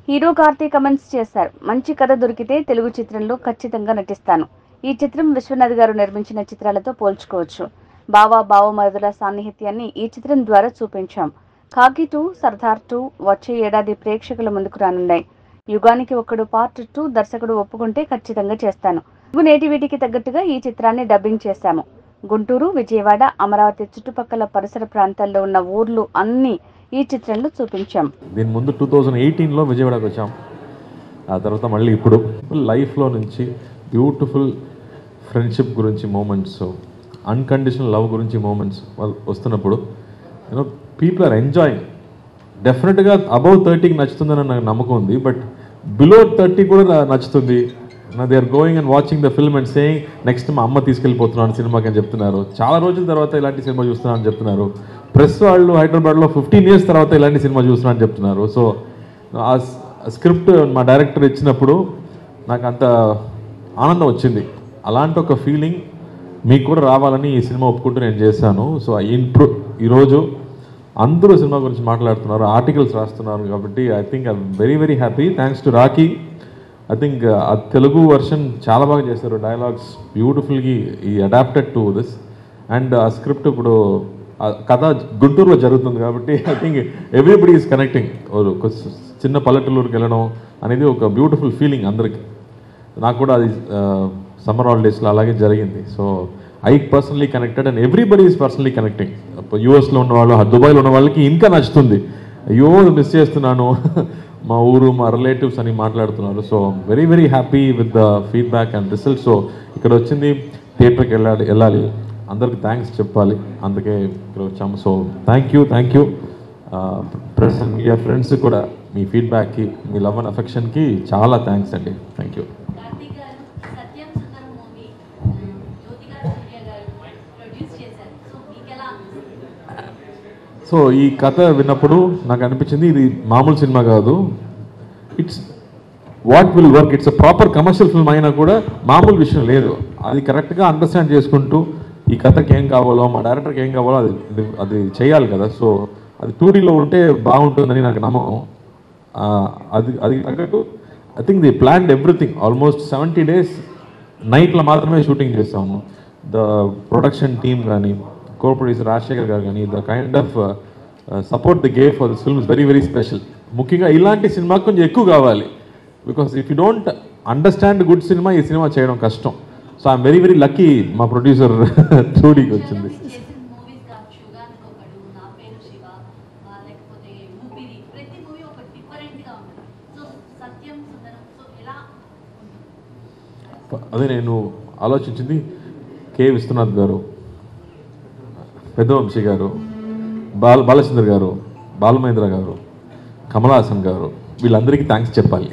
Hero Karthi comments చేశారు మంచి కథ దొరికితే తెలుగు చిత్రంలో ఖచ్చితంగా నటిస్తాను ఈ చిత్రం విశ్వనాథ్ గారు నిర్మించిన చిత్రాలతో పోల్చుకోవచ్చు బావా బావమరుదుల సాన్నిహిత్యాన్ని ఈ చిత్రం ద్వారా చూపించాం కాకి టూ సర్దార్ టూ వచ్చే ఏడాది ప్రేక్షకుల ముందుకు రానున్నాయి యుగానికి ఒకడు పార్ట్ టూ దర్శకుడు ఒప్పుకుంటే ఖచ్చితంగా చేస్తాను తెలుగు నేటివిటీకి తగ్గట్టుగా ఈ చిత్రాన్ని డబ్బింగ్ చేశాము గుంటూరు విజయవాడ అమరావతి చుట్టుపక్కల పరిసర ప్రాంతాల్లో ఉన్న ఊర్లు అన్నీ ఈ చిత్రంలో చూపించాం దీని ముందు టూ థౌజండ్ ఎయిటీన్లో విజయవాడకు వచ్చాం ఆ తర్వాత మళ్ళీ ఇప్పుడు లైఫ్లో నుంచి బ్యూటిఫుల్ ఫ్రెండ్షిప్ గురించి మూమెంట్స్ అన్కండిషనల్ లవ్ గురించి మూమెంట్స్ వస్తున్నప్పుడు యూనో పీపుల్ ఆర్ ఎంజాయింగ్ డెఫినెట్గా అబౌవ్ థర్టీకి నచ్చుతుందని నాకు నమ్మకం ఉంది బట్ బిలో థర్టీ కూడా నా- నచ్చుతుంది నా they are going and watching the film and saying next మా అమ్మ తీసుకెళ్ళిపోతున్నాను సినిమాకి అని చెప్తున్నారు చాలా రోజుల తర్వాత ఇలాంటి సినిమా చూస్తున్నాను అని చెప్తున్నారు ప్రెస్ వాళ్ళు హైదరాబాద్లో ఫిఫ్టీన్ ఇయర్స్ తర్వాత ఇలాంటి సినిమా చూస్తున్నాను అని చెప్తున్నారు సో ఆ స్క్రిప్ట్ మా డైరెక్టర్ ఇచ్చినప్పుడు నాకు అంత ఆనందం వచ్చింది అలాంటి ఒక ఫీలింగ్ మీకు కూడా రావాలని ఈ సినిమా ఒప్పుకుంటూ నేను చేశాను సో ఇంప్రూ ఈరోజు అందరూ సినిమా గురించి మాట్లాడుతున్నారు ఆర్టికల్స్ రాస్తున్నారు కాబట్టి I think I very very happy thanks to Rocky I think ఆ తెలుగు వర్షన్ చాలా బాగా చేశారు డైలాగ్స్ బ్యూటిఫుల్గా ఈ అడాప్టెడ్ టు దిస్ అండ్ ఆ స్క్రిప్ట్ ఇప్పుడు ఆ కథ గుంటూరులో జరుగుతుంది కాబట్టి I think everybody is connecting ఒక చిన్న పల్లెటూరుకి వెళ్ళడం అనేది ఒక బ్యూటిఫుల్ ఫీలింగ్ అందరికి నాకు కూడా అది సమ్మర్ హాలిడేస్లో అలాగే జరిగింది so I personally connected and everybody is personally connecting యూఎస్లో ఉన్న వాళ్ళు దుబాయ్లో ఉన్న వాళ్ళకి ఇంకా నచ్చుతుంది అయ్యో మిస్ చేస్తున్నాను మా ఊరు మా రిలేటివ్స్ అని మాట్లాడుతున్నారు so very very happy with the feedback and result so ఇక్కడ వచ్చింది థియేటర్కి వెళ్ళాలి వెళ్ళాలి అందరికి థ్యాంక్స్ చెప్పాలి అందుకే ఇక్కడ వచ్చాము so thank you thank you press media friends కూడా మీ ఫీడ్బ్యాక్కి మీ లవ్ అండ్ అఫెక్షన్కి చాలా థ్యాంక్స్ అండి థ్యాంక్ యూ కార్తీక్ గారు సత్యం సుందరం మూవీ జ్యోతిగా సూర్య గారు ప్రొడ్యూస్ చేశారు సో మీకు ఎలా అనిపిస్తుంది సో ఈ కథ విన్నప్పుడు నాకు అనిపించింది ఇది మామూలు సినిమా కాదు it's what will work it's a proper commercial film అయినా కూడా మామూలు విషయం లేదు అది కరెక్ట్గా అండర్స్టాండ్ చేసుకుంటూ ఈ కథకి ఏం కావాలో మా డైరెక్టర్కి ఏం కావాలో అది అది- అది చేయాలి కదా సో అది టూడీలో ఉంటే బాగుంటుందని నాకు నమ్మకం ఆ, అది అది తగ్గట్టు I think they planned everything almost seventy days నైట్లో మాత్రమే షూటింగ్ చేస్తాము ద ప్రొడక్షన్ టీమ్ కానీ కో ప్రొడ్యూసర్ రాజశేఖర్ గారు కానీ the kind of support they gave for this film very very special ముఖ్యంగా ఇలాంటి సినిమా కొంచెం ఎక్కువ కావాలి because if you don't understand good సినిమా ఈ సినిమా చేయడం కష్టం so I'm very very lucky మా ప్రొడ్యూసర్ టూడీకి వచ్చింది చేసిన మూవీస్ కావచ్చు యుగానికి ఒకడు నా పేరు శివ ఆ, లేకపోతే ఊపిరి ప్రతి మూవీ ఒక డిఫరెంట్ గా ఉంటుంది సో సత్యం సుందరం సో ఎలా ఉంటుంది అదే నేను ఆలోచించింది కె విశ్వనాథ్ గారు పెద్దవంశీ గారు బాల బాలచంద్ర గారు బాలమహేంద్ర గారు కమలాసన్ గారు వీళ్ళందరికీ థ్యాంక్స్ చెప్పాలి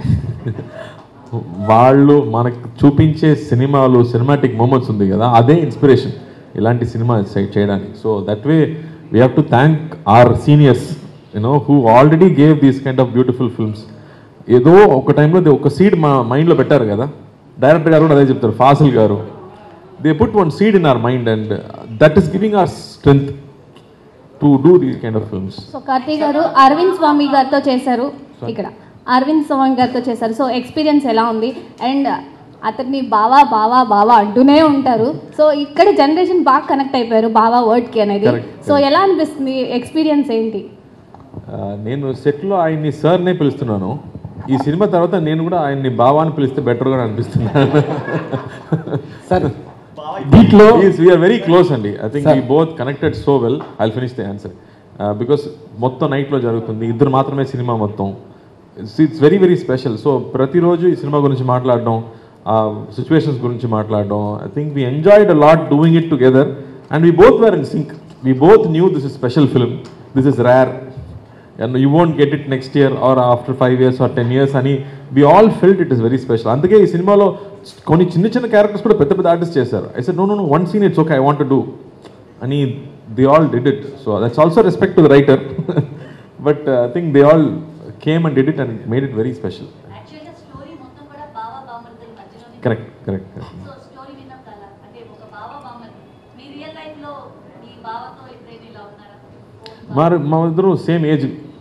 వాళ్ళు మనకు చూపించే సినిమాలు సినిమాటిక్ మూమెంట్స్ ఉంది కదా అదే ఇన్స్పిరేషన్ ఇలాంటి సినిమా చే- చేయడానికి so that way we have to thank our seniors you know who already gave these kind of beautiful films ఏదో ఒక టైంలో ఒక సీడ్ మా మైండ్లో పెట్టారు కదా డైరెక్టర్ గారు కూడా అదే చెప్తారు Fazil garu they put one seed in our mind and that is giving our strength to do these kind of films so Karthik garu Arvind స్వామి గారితో చేశారు ఇక్కడ అరవింద్ స్వామి గారితో చేశారు సో ఎక్స్పీరియన్స్ ఎలా ఉంది అండ్ అతన్ని బావా బావా బావా అంటూనే ఉంటారు సో ఇక్కడ జనరేషన్ బాగా కనెక్ట్ అయిపోయారు బావా వర్డ్కి అనేది Correct, సో ఎలా అనిపిస్తుంది ఎక్స్పీరియన్స్ ఏంటి ఆ, నేను సెట్లో ఆయన్ని సార్నే పిలుస్తున్నాను ఈ సినిమా తర్వాత నేను కూడా ఆయన్ని బావా అని పిలిస్తే బెటర్గా అనిపిస్తున్నాను సార్ వీటిలో వీఆర్ వెరీ క్లోజ్ అండి I think we both connected so well I finish the answer because మొత్తం నైట్లో జరుగుతుంది ఇద్దరు మాత్రమే సినిమా మొత్తం it's very very special so ప్రతిరోజు ఈ సినిమా గురించి మాట్లాడడం ఆ సిచ్యువేషన్స్ గురించి మాట్లాడడం I think we enjoyed a lot doing it together and we both were in sync we both knew this is special film this is rare and you won't get it next year or after five years or ten years అని we all felt it is very special అందుకే ఈ సినిమాలో కొన్ని చిన్న చిన్న characters కూడా పెద్ద పెద్ద ఆర్టిస్ట్ చేశారు I said no no one scene it's okay I want do అని they all did it so that's also respect to the writer but I think they all came and did it and made it very special యాక్చువల్గా story మొత్తం కూడా బావ బామర్దుల మధ్యలోనే correct correct so story విన్నప్పుడు అలా అంటే ఒక బావ బామర్ది మీ రియల్ లైఫ్ లో మీ బావతో ఎప్పుడైనా ఇలా ఉన్నారా మా మా ఇద్దరు same age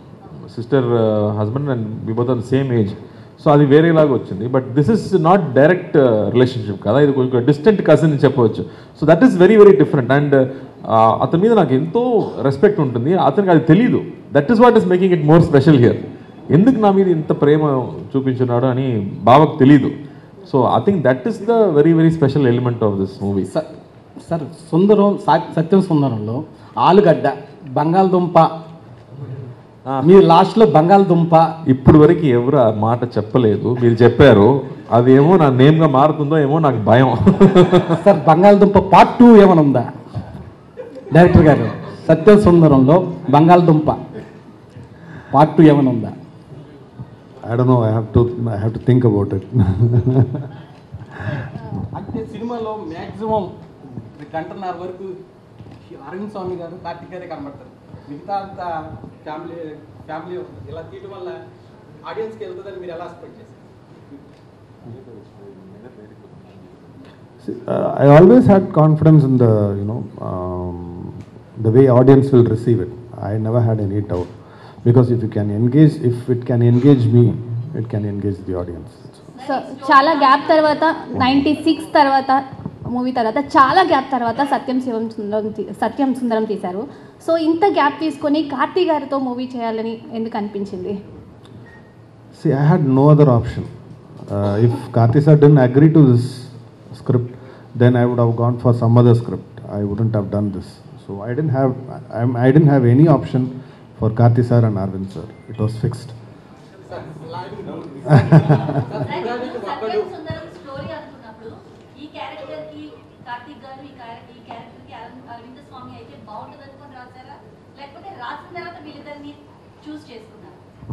sister husband and we both on same age so అది వేరేలాగా వచ్చింది but this is not direct relationship కదా ఇది కొంచెం డిస్టెంట్ కజిన్ చెప్పవచ్చు so that is very very different and అతని మీద నాకు ఎంతో రెస్పెక్ట్ ఉంటుంది అతనికి అది తెలియదు that is what is making it more special here ఎందుకు నా మీద ఇంత ప్రేమ చూపించున్నాడు అని బావకు తెలీదు so I think that is the very very special element of this movie sir sir Sundaram సా- సత్యం సుందరంలో ఆలుగడ్డ బంగాళదుంప మీరు లాస్ట్లో బంగాళదుంప ఇప్పుడు వరకు ఎవరు ఆ మాట చెప్పలేదు మీరు చెప్పారు అదేమో నా నేమ్గా మారుతుందో ఏమో నాకు భయం సార్ బంగాళదుంప పార్ట్ టూ ఏమైనా ఉందా డైరెక్టర్ గారు సత్యం సుందరంలో బంగాళదుంప పార్ట్ టూ ఏమైనా ఉందా I don't know. I have to. I have to think about it. అంటే సినిమాలో మ్యాక్సిమం గంటన్నర వరకు అరవింద్ స్వామి గారు కార్తిక్ గారే కనబడతారు మిగతా అంతా ఫ్యామిలీ ఫ్యామిలీ ఇలా తీయడం వల్ల ఆడియన్స్కి వెళ్తుందని మీరు ఎలా ఎక్స్పెక్ట్ చేస్తారు See, uh, I always had confidence in the you know um, the way audience will receive it. I never had any doubt because if you can engage, if it can engage me, it can engage the audience. So చాలా gap తర్వాత ninety six తర్వాత movie తర్వాత చాలా gap తర్వాత సత్యం శివం సుందరం తీ- సత్యం సుందరం తీశారు so ఇంత gap తీసుకొని కార్తీ గారితో మూవీ చేయాలని ఎందుకు అనిపించింది See, I had no other option. Uh, if Karthi sir didn't agree to this script, then I would have gone for some other script. I wouldn't have done this. So I didn't have I, I didn't have any option for Karthi sir and Arvind sir. It was fixed. Satyam Sundaram story అనుకున్నప్పుడు ఈ character కి కార్తీక్ గారు ఈ character ఈ character కి అరవింద్ అరవింద స్వామి అయితే బాగుంటుంది అనుకొని రాశారా లేకపోతే రాసిన తర్వాత వీళ్ళిద్దరిని చూస్ చేసుకున్నారా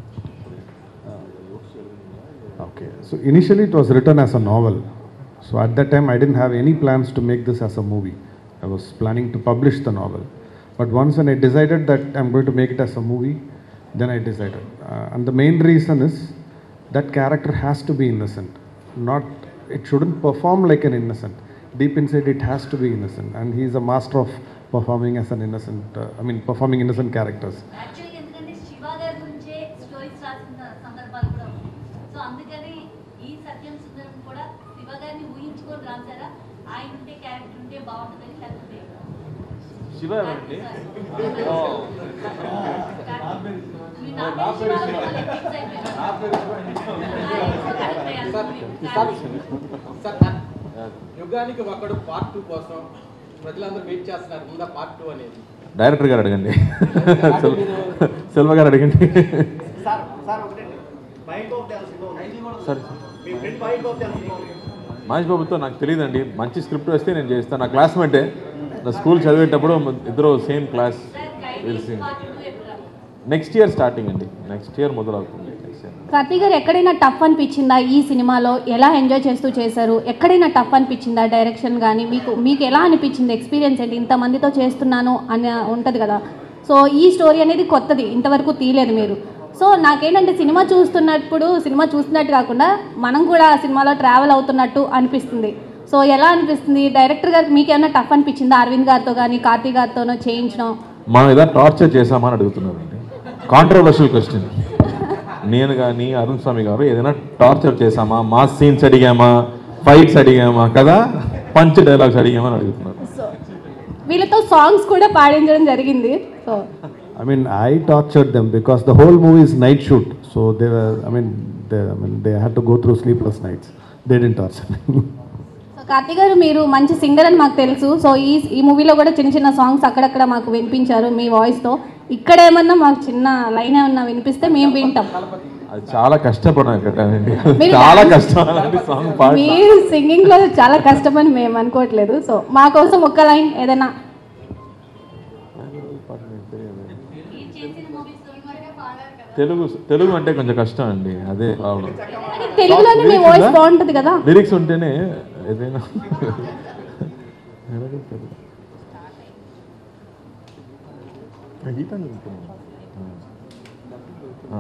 Okay. So initially it was written as a novel. So at that time I didn't have any plans to make this as a movie. I was planning to publish the novel. But once when I decided that I'm going to make it as a movie, then I decided. Uh, and the main reason is that character has to be innocent. Not it shouldn't perform like an innocent. Deep inside it has to be innocent. And he's a master of performing as an innocent uh, I mean performing innocent characters. యాక్చువల్గా ఎందుకంటే శివ గారి గురించే stories రాసిన సందర్భాలు కూడా ఉన్నాయి so అందుకని ఈ సత్యం సుందరం కూడా శివ గారిని ఊహించుకొని రాశారా ఆయన ఉంటే క్యారెక్టర్ ఉంటే బాగుంటుందని లేకపోతే శివ ఎవరండి మీ నా పేరు శివ అని ఫిక్స్ సార్ అయిపోయారు సార్ యుగానికి ఒకడు పార్ట్ టూ కోసం ప్రజలందరూ వెయిట్ చేస్తున్నారు ఉందా పార్ట్ టూ అనేది డైరెక్టర్ గారు అడగండి సెల్- సెల్వ గారు అడగండి సరే మహేష్ బాబుతో నాకు తెలియదండి మంచి స్క్రిప్ట్ వస్తే నేను చేస్తాను నా క్లాస్మేటే నా స్కూల్ చదివేటప్పుడు ఇద్దరు సేమ్ క్లాస్ తెలిసి నెక్స్ట్ ఇయర్ స్టార్టింగ్ అండి నెక్స్ట్ ఇయర్ మొదలవుతుంది నెక్స్ట్ ఇయర్ కార్తీ గారు ఎక్కడైనా టఫ్ అనిపించిందా ఈ సినిమాలో ఎలా ఎంజాయ్ చేస్తూ చేశారు ఎక్కడైనా టఫ్ అనిపించిందా డైరెక్షన్ కానీ మీకు మీకు ఎలా అనిపించింది ఎక్స్పీరియన్స్ ఏంటి ఇంతమందితో చేస్తున్నాను అని ఉంటుంది కదా సో ఈ స్టోరీ అనేది కొత్తది ఇంతవరకు తీయలేదు మీరు సో నాకేంటంటే సినిమా చూస్తున్నప్పుడు సినిమా చూస్తున్నట్టు కాకుండా మనం కూడా ఆ సినిమాలో ట్రావెల్ అవుతున్నట్టు అనిపిస్తుంది సో ఎలా అనిపిస్తుంది డైరెక్టర్ గారికి మీకు ఏమైనా టఫ్ అనిపించిందా అరవింద్ గారితో కానీ కార్తీ గారితోనో చేయించడం మనం ఏదైనా టార్చర్ చేశామని అడుగుతున్నారండి కాంట్రవర్షియల్ క్వశ్చన్ నేను కానీ అరుణ్ స్వామి గారు ఏదైనా టార్చర్ చేశామా మాస్ సీన్స్ అడిగామా ఫైట్స్ అడిగామా కదా పంచ్ డైలాగ్స్ అడిగామా అని అడుగుతున్నారు వీళ్ళతో సాంగ్స్ కూడా పాడించడం జరిగింది so I mean, I tortured them because the whole movie is night shoot. So they were, I mean, they, I mean, they had to go through sleepless nights. They didn't torture me. So Karthik garu మీరు మంచి singer అని మాకు తెలుసు so ఈ ఈ మూవీలో కూడా చిన్న చిన్న సాంగ్స్ అక్కడక్కడ మాకు వినిపించారు మీ వాయిస్తో ఇక్కడ ఏమన్నా మాకు చిన్న లైన్ ఏమన్నా వినిపిస్తే మేము వింటాం అది చాలా కష్టపడినా కట్టానండి మీరు చాలా dance- కష్టం అలాంటి సాంగ్ పాడి మీరు సింగింగ్లో చాలా కష్టమని మేము అనుకోవట్లేదు సో మా కోసం ఒక్క లైన్ ఏదైనా మీరు చేసిన మూవీస్ పాడారు కదా తెలుగు తెలుగు అంటే కొంచెం కష్టం అండి అదే ప్రాబ్లం కానీ తెలుగులోనే మీ వాయిస్ బాగుంటుంది కదా లిరిక్స్ ఉంటేనే ఏదైనా ఎలాగో తెలుగు. గీతాంజలి ఉంటుంది. ఆ.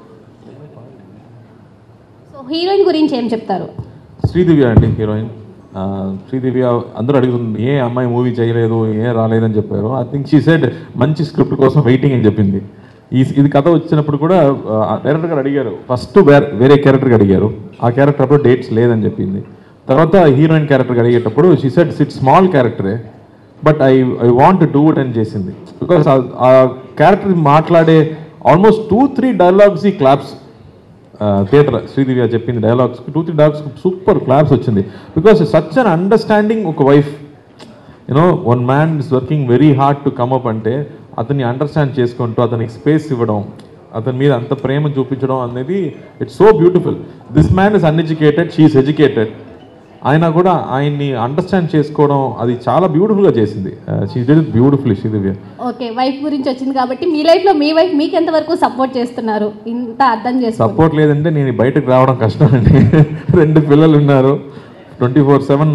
సో హీరోయిన్ గురించి ఏం చెప్తారు శ్రీదివ్య అండి హీరోయిన్ ఆ, శ్రీదేవి అందరూ అడుగుతుంది ఏ అమ్మాయి మూవీ చేయలేదు ఏ రాలేదని చెప్పారు ఐ థింక్ షీ సెడ్ మంచి స్క్రిప్ట్ కోసం వెయిటింగ్ అని చెప్పింది ఈ ఇది కథ వచ్చినప్పుడు కూడా డైరెక్టర్ గారు అడిగారు ఫస్ట్ వేరే క్యారెక్టర్కి అడిగారు ఆ క్యారెక్టర్ అప్పుడు డేట్స్ లేదని చెప్పింది తర్వాత హీరోయిన్ క్యారెక్టర్కి అడిగేటప్పుడు షీ సెడ్ సిట్ స్మాల్ క్యారెక్టరే but I I want do it అని చేసింది బికాస్ ఆ క్యారెక్టర్ మాట్లాడే ఆల్మోస్ట్ టూ త్రీ డైలాగ్స్ ఈ క్లాప్స్ థియేటర్ శ్రీదేవి గారు చెప్పింది dialogues two three dialogues super claps వచ్చింది బికాస్ సచ్ అన్ అండర్స్టాండింగ్ ఒక wife you know one man is working very hard to come up అంటే అతన్ని అండర్స్టాండ్ చేసుకుంటూ అతనికి స్పేస్ ఇవ్వడం అతని మీద అంత ప్రేమ చూపించడం అనేది it's so beautiful this man is uneducated she is educated ఆయన కూడా ఆయన్ని అండర్స్టాండ్ చేసుకోవడం అది చాలా బ్యూటిఫుల్గా చేసింది she did it beautiful Sridevi okay wife గురించి వచ్చింది కాబట్టి మీ లైఫ్లో మీ వైఫ్ మీకు ఎంతవరకు సపోర్ట్ చేస్తున్నారు ఇంత అర్థం చేసుకోండి సపోర్ట్ లేదంటే నేను బయటకు రావడం కష్టం అండి రెండు పిల్లలు ఉన్నారు ట్వంటీ ఫోర్ సెవెన్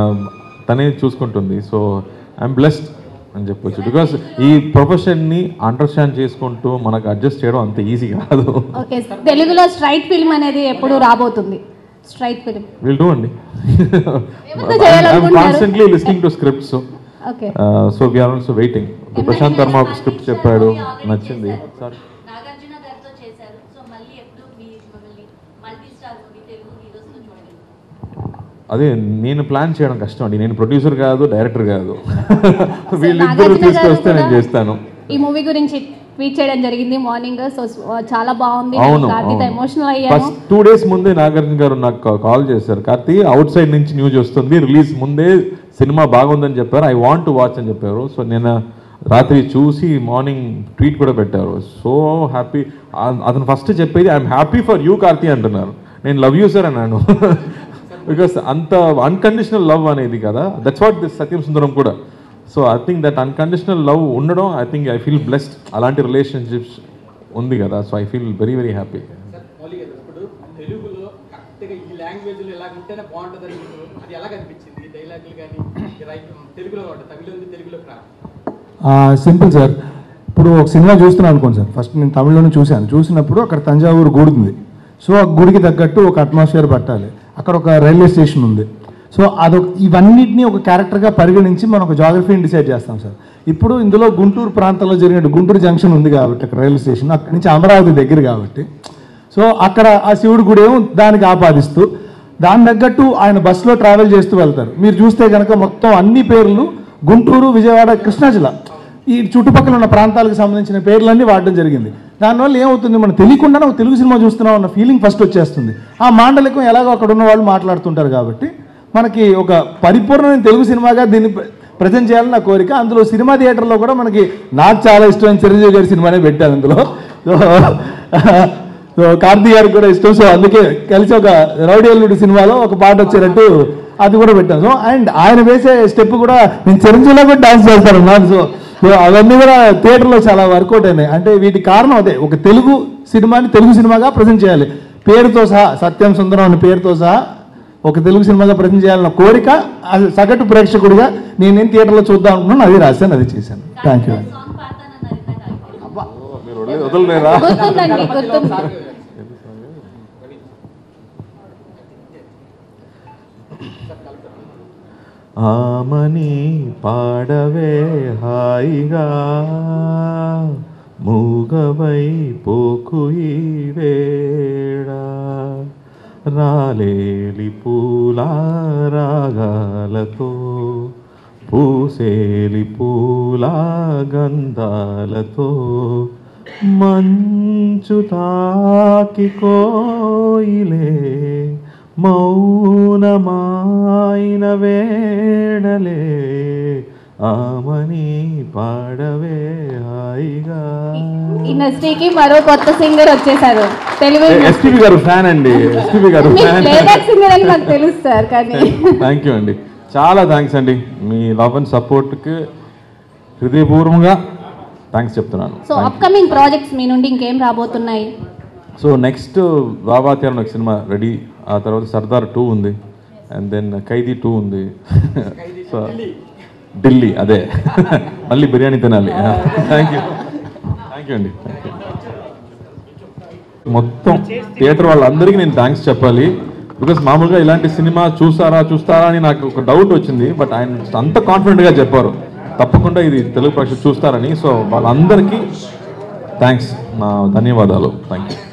తనే చూసుకుంటుంది సో ఐఎమ్ బ్లెస్డ్ అని చెప్పొచ్చు బికాస్ ఈ ప్రొఫెషన్ని అండర్స్టాండ్ చేసుకుంటూ మనకు అడ్జస్ట్ చేయడం అంత ఈజీ కాదు ఓకే తెలుగులో స్ట్రైట్ ఫిల్మ్ అనేది ఎప్పుడు రాబోతుంది స్ట్రైట్ ఫిల్మ్ విల్ డూ అండి ఏమైనా చేయాలనుకుంటున్నారు? Constantly listening to scripts okay so we are also waiting Prashanth Varma ఒక స్క్రిప్ట్ చెప్పాడు నచ్చింది సారీ నాగార్జున గారితో చేశారు సో మళ్ళీ ఎప్పుడు మీ మిమ్మల్ని మల్టీ స్టార్ మూవీ తెలుగు హీరోస్తో చూడగలుగుతాం అదే నేను ప్లాన్ చేయడం కష్టం అండి నేను ప్రొడ్యూసర్ కాదు డైరెక్టర్ కాదు వీళ్ళిద్దరూ నాగార్జున గారు తీసుకొస్తే నేను కూడా చేస్తాను ఈ మూవీ గురించి ట్వీట్ చేయడం జరిగింది మార్నింగ్ సో చాలా బాగుంది అవును కార్తీతో ఎమోషనల్ అయ్యాను ఫస్ట్ టూ డేస్ ముందే నాగార్జున గారు నాకు కా- కాల్ చేశారు కార్తీ అవుట్ సైడ్ నుంచి న్యూస్ వస్తుంది రిలీజ్ ముందే సినిమా బాగుందని చెప్పారు ఐ వాంట్ టు వాచ్ అని చెప్పారు సో నేను రాత్రి చూసి మార్నింగ్ ట్వీట్ కూడా పెట్టారు సో హ్యాపీ అతను ఫస్ట్ చెప్పేది I'm happy for you Karthi అంటున్నారు నేను లవ్ యూ సార్ అన్నాను బికాస్ అంత అన్కండిషనల్ లవ్ అనేది కదా that's what this Satyam Sundaram కూడా so I think that unconditional love ఉండడం I think I feel blessed అలాంటి రిలేషన్షిప్స్ ఉంది కదా so I feel very very happy sir Mouli garu ఇప్పుడు తెలుగులో కరెక్ట్గా ఈ లాంగ్వేజ్లో ఇలా ఉంటేనే బాగుంటుందని మీకు అది ఎలా కనిపించింది ఈ డైలాగులు కానీ ఈ రైట్ తెలుగులో ఉంటుంది తమిళ ఉంది తెలుగులోకి రా సింపుల్ సార్ ఇప్పుడు ఒక సినిమా చూస్తున్నాను అనుకోండి సార్ ఫస్ట్ నేను తమిళలోనే చూశాను చూసినప్పుడు అక్కడ తంజావూరు గుడి ఉంది సో ఆ గుడికి తగ్గట్టు ఒక అట్మాస్ఫియర్ పట్టాలి అక్కడ ఒక రైల్వే స్టేషన్ ఉంది సో అదొక ఇవన్నిటిని ఒక క్యారెక్టర్గా పరిగణించి మనం ఒక జాగ్రఫీని డిసైడ్ చేస్తాం సార్ ఇప్పుడు ఇందులో గుంటూరు ప్రాంతంలో జరిగిన గుంటూరు జంక్షన్ ఉంది కాబట్టి అక్కడ రైల్వే స్టేషన్ అక్కడి నుంచి అమరావతి దగ్గర కాబట్టి సో అక్కడ ఆ శివుడి గుడి ఏమో దానికి ఆపాదిస్తూ దాని తగ్గట్టు ఆయన బస్సులో ట్రావెల్ చేస్తూ వెళ్తారు మీరు చూస్తే కనుక మొత్తం అన్ని పేర్లు గుంటూరు విజయవాడ కృష్ణా జిల్లా ఈ చుట్టుపక్కల ఉన్న ప్రాంతాలకు సంబంధించిన పేర్లన్నీ వాడడం జరిగింది దానివల్ల ఏమవుతుంది మనం తెలియకుండానే ఒక తెలుగు సినిమా చూస్తున్నాం అన్న ఫీలింగ్ ఫస్ట్ వచ్చేస్తుంది ఆ మాండలికం ఎలాగో అక్కడ ఉన్న వాళ్ళు మాట్లాడుతుంటారు కాబట్టి మనకి ఒక పరిపూర్ణమైన తెలుగు సినిమాగా దీన్ని ప్రజెంట్ చేయాలని నా కోరిక అందులో సినిమా థియేటర్లో కూడా మనకి నాకు చాలా ఇష్టమైన చిరంజీవి గారి సినిమానే పెట్టాను అందులో సో సో కార్తీ గారికి కూడా ఇష్టం సో అందుకే కలిసి ఒక రౌడీ అల్లుడి సినిమాలో ఒక పాట వచ్చేటట్టు అది కూడా పెట్టాను సో అండ్ ఆయన వేసే స్టెప్ కూడా నేను చిరంజీవిలో కూడా డాన్స్ చేస్తాను అన్నాను సో సో అవన్నీ కూడా థియేటర్లో చాలా వర్కౌట్ అయినాయి అంటే వీటి కారణం అదే ఒక తెలుగు సినిమాని తెలుగు సినిమాగా ప్రజెంట్ చేయాలి పేరుతో సహా సత్యం సుందరం అనే పేరుతో సహా ఒక తెలుగు సినిమాగా ప్రజెంట్ చేయాలన్న కోరిక అది సగటు ప్రేక్షకుడిగా నేనేం థియేటర్లో చూద్దాం అనుకున్నాను అది రాశాను అది చేశాను థ్యాంక్ యూ అండి సాంగ్ పాడతానన్నారు ఇందాక మీరు వదిలే- వదలలేరా గుర్తుందండి గుర్తుంది ఆమని పాడవే హాయిగా మూగవై పోకు ఈ వేళ రాలేలి పూల రాగాలతో పూసేలి పూల గంధాలతో మంచు తాకి కోయిలే మౌనమాయిన వేడలే ఆమని పాడవే హాయిగా ఇండస్ట్రీకి మరో కొత్త సింగర్ వచ్చేసారు తెలుగు ఎస్పీబీ గారు ఫ్యాన్ అండి ఎస్పీబీ గారు మీకు ఫ్యాన్ ప్లేబ్యాక్ సింగర్ అని నాకు తెలుసు సార్ కానీ థ్యాంక్ యూ అండి చాలా థ్యాంక్స్ అండి మీ లవ్ అండ్ సపోర్ట్కి హృదయపూర్వకంగా థ్యాంక్స్ చెప్తున్నాను సో అప్కమింగ్ ప్రాజెక్ట్స్ మీ నుండి ఇంకేం రాబోతున్నాయి సో నెక్స్ట్ బాబాత్యారం ఒక సినిమా రెడీ ఆ తర్వాత సర్దార్ టూ ఉంది అండ్ దెన్ ఖైదీ టూ ఉంది సో ఢిల్లీ అదే మళ్ళీ బిర్యానీ తినాలి థ్యాంక్ యూ థ్యాంక్ యూ అండి థ్యాంక్ యూ మొత్తం థియేటర్ వాళ్ళందరికీ నేను థ్యాంక్స్ చెప్పాలి బికాస్ మామూలుగా ఇలాంటి సినిమా చూస్తారా చూస్తారా అని నాకు ఒక డౌట్ వచ్చింది బట్ ఆయన అంత కాన్ఫిడెంట్గా చెప్పారు తప్పకుండా ఇది తెలుగు ప్రేక్షకులు చూస్తారని సో వాళ్ళందరికీ థ్యాంక్స్ నా ధన్యవాదాలు థ్యాంక్ యూ